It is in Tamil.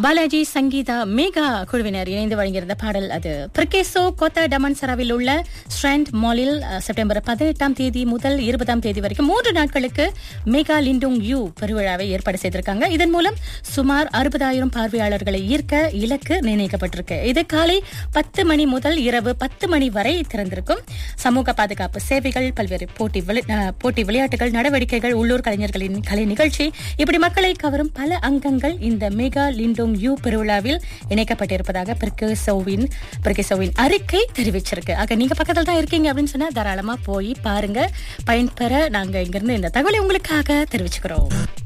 பாலாஜி சங்கீதா மேகா குழுவினர் இணைந்து வழங்கியிருந்த பாடல் அது பிரிகேசோ கோத்தா டமன்சராவில் உள்ள ஸ்ட்ராண்ட் மாலில் அஹ், செப்டம்பர் பதினெட்டாம் தேதி முதல் இருபதாம் தேதி வரைக்கும் மூன்று நாட்களுக்கு மேகா லிண்டுங் யூ பெருவிழாவை ஏற்பாடு செய்திருக்காங்க இதன் மூலம் சுமார் அறுபதாயிரம் பார்வையாளர்களை ஈர்க்க இலக்கு நிர்ணயிக்கப்பட்டிருக்கு இது காலை பத்து மணி முதல் இரவு பத்து மணி வரை திறந்திருக்கும் சமூக பாதுகாப்பு சேவைகள் பல்வேறு போட்டி விளை- அஹ், போட்டி விளையாட்டுகள் நடவடிக்கைகள் உள்ளூர் கலைஞர்களின் கலை நிகழ்ச்சி இப்படி மக்களை கவரும் பல அங்கங்கள் இந்த மெகா லிண்டோங் யூ பெருவிழாவில் இணைக்கப்பட்டிருப்பதாக பிரிகேசோவின் பிரிகேசோவின் அறிக்கை தெரிவிச்சிருக்கு ஆக நீங்க பக்கத்துல தான் இருக்கீங்க அப்படின்னு சொன்னா தாராளமா போய் பாருங்க பயன்பெற நாங்க இங்கிருந்து இந்த தகவலை உங்களுக்காக தெரிவிச்சுக்கிறோம்